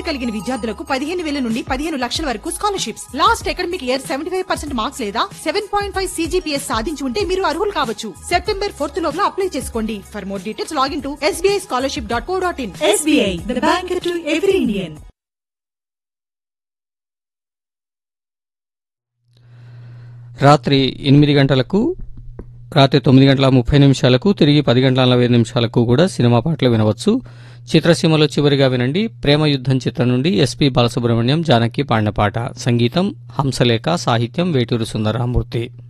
కలిగిన విద్యార్థులకు పదిహేను వేల నుండి పదిహేను లక్షల వరకు scholarships last academic year seventy five percent marks లేదా సెవెన్ పాయింట్ ఫైవ్ సీజీపీఎస్ సాధించి ఉంటే మీరు అర్హులు కావచ్చు సెప్టెంబర్ ఫోర్త్ లోపల అప్లై చేసుకోండి for more details login to SBI scholarship dot co dot in SBI the bank to every Indian రాత్రి ఎనిమిది గంటలకు రాత్రి తొమ్మిది గంటల ముప్పై నిమిషాలకు తిరిగి పది గంటల నలభై నిమిషాలకు కూడా సినిమా పాటలు వినవచ్చు చిత్రసీమలో చివరిగా వినండి ప్రేమ యుద్ధం చిత్రం నుండి ఎస్పి బాలసుబ్రహ్మణ్యం జానకి పాడిన పాట సంగీతం హంసలేఖ సాహిత్యం వేటూరు సుందరరామూర్తి